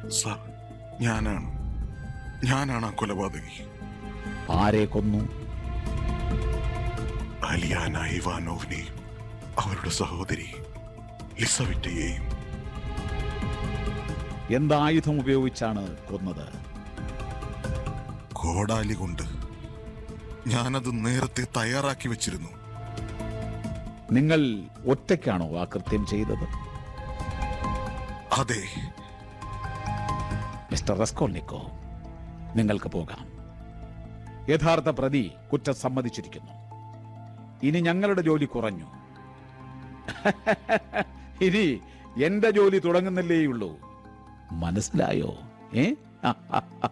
sir ഞാനാണ് ഞാനാണ് ആ കൊലപാതകി ആരെ കൊന്നു അലിയാന ഇവാനോവിനെയും അവരുടെ സഹോദരി ലിസവിറ്റയെയും എന്തായുധം ഉപയോഗിച്ചാണ് കൊന്നത് കോടാലി കൊണ്ട് ഞാനത് നേരത്തെ തയ്യാറാക്കി വെച്ചിരുന്നു നിങ്ങൾ ഒറ്റയ്ക്കാണോ ആ കൃത്യം ചെയ്തത് അതെ മിസ്റ്റർ റസ്കോൾനിക്കോ നിങ്ങൾക്ക് പോകാം യഥാർത്ഥ പ്രതി കുറ്റം സമ്മതിച്ചിരിക്കുന്നു ഇനി ഞങ്ങളുടെ ജോലി കുറഞ്ഞു ഇനി എന്റെ ജോലി തുടങ്ങുന്നില്ലേയുള്ളൂ മനസ്സിലായോ ഏ